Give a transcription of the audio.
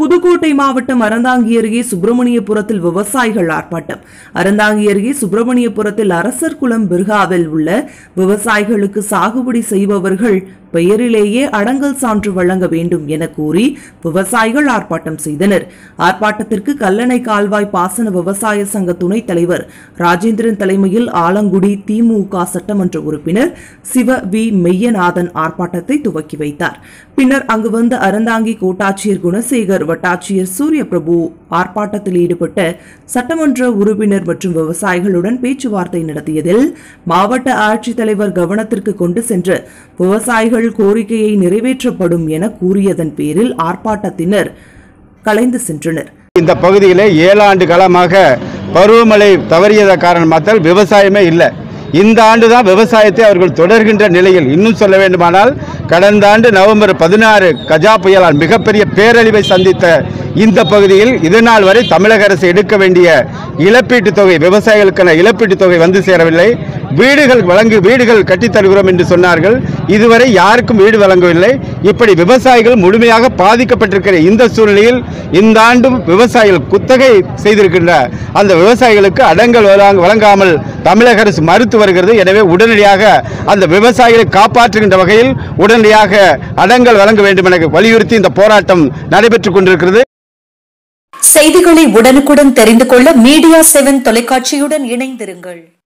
புதுக்கோட்டை மாவட்டம் அறந்தாங்கி அருகே சுப்பிரமணியபுரத்தில் விவசாயிகள் ஆர்ப்பாட்டம் அறந்தாங்கி அருகே சுப்பிரமணியபுரத்தில் அரசர் குளம் பிர்காவில் உள்ள விவசாயிகளுக்கு சாகுபடி செய்பவர்கள் பெயரிலேயே அடங்கல் சான்று வழங்க வேண்டும் என கூறி விவசாயிகள் ஆர்ப்பாட்டம் செய்தனர் ஆர்ப்பாட்டத்திற்கு கல்லணை கால்வாய் பாசன விவசாய சங்க துணைத் தலைவர் ராஜேந்திரன் தலைமையில் ஆலங்குடி திமுக சட்டமன்ற உறுப்பினர் சிவ வி மெய்யநாதன் ஆர்ப்பாட்டத்தை துவக்கி வைத்தார் பின்னர் அங்கு வந்த அறந்தாங்கி கோட்டாட்சியர் குணசேகர் வட்டாட்சியர் சூரிய பிரபு ஆர்ப்பாட்டத்தில் ஈடுபட்ட சட்டமன்ற உறுப்பினர் மற்றும் விவசாயிகளுடன் பேச்சுவார்த்தை நடத்தியதில் மாவட்ட ஆட்சித்தலைவர் கவனத்திற்கு கொண்டு சென்று விவசாயிகள் கோரிக்கையை நிறைவேற்றப்படும் என கூறியதன் பேரில் ஆர்ப்பாட்டத்தினர் கலைந்து சென்றனர் இந்த பகுதியில் ஏழாண்டு காலமாக பருவமழை தவறியத காரணமாக விவசாயமே இல்லை இந்த ஆண்டு தான் விவசாயத்தை அவர்கள் தொடர்கின்ற நிலையில் இன்னும் சொல்ல வேண்டுமானால் கடந்த ஆண்டு நவம்பர் பதினாறு கஜா புயலால் மிகப்பெரிய பேரழிவை சந்தித்த இந்த பகுதியில் இதுநாள் வரை தமிழக அரசு எடுக்க வேண்டிய இழப்பீட்டுத் தொகை விவசாயிகளுக்கான இழப்பீட்டுத் தொகை வந்து சேரவில்லை வீடுகள் வழங்கு வீடுகள் கட்டித் தருகிறோம் என்று சொன்னார்கள் இதுவரை யாருக்கும் வீடு வழங்கவில்லை இப்படி விவசாயிகள் முழுமையாக பாதிக்கப்பட்டிருக்கிற இந்த சூழ்நிலையில் இந்த ஆண்டும் விவசாயிகள் குத்தகை செய்திருக்கின்ற அந்த விவசாயிகளுக்கு அடங்கல் வழங்க- வழங்காமல் தமிழக அரசு மறுத்து வருகிறது எனவே உடனடியாக அந்த விவசாயிகளை காப்பாற்றுகின்ற வகையில் உடனடியாக அடங்கல் வழங்க வேண்டும் என வலியுறுத்தி இந்த போராட்டம் நடைபெற்றுக் கொண்டிருக்கிறது செய்திகளை உடனுக்குடன் தெரிந்து கொள்ள மீடியா செவன் தொலைக்காட்சியுடன் இணைந்திருங்கள்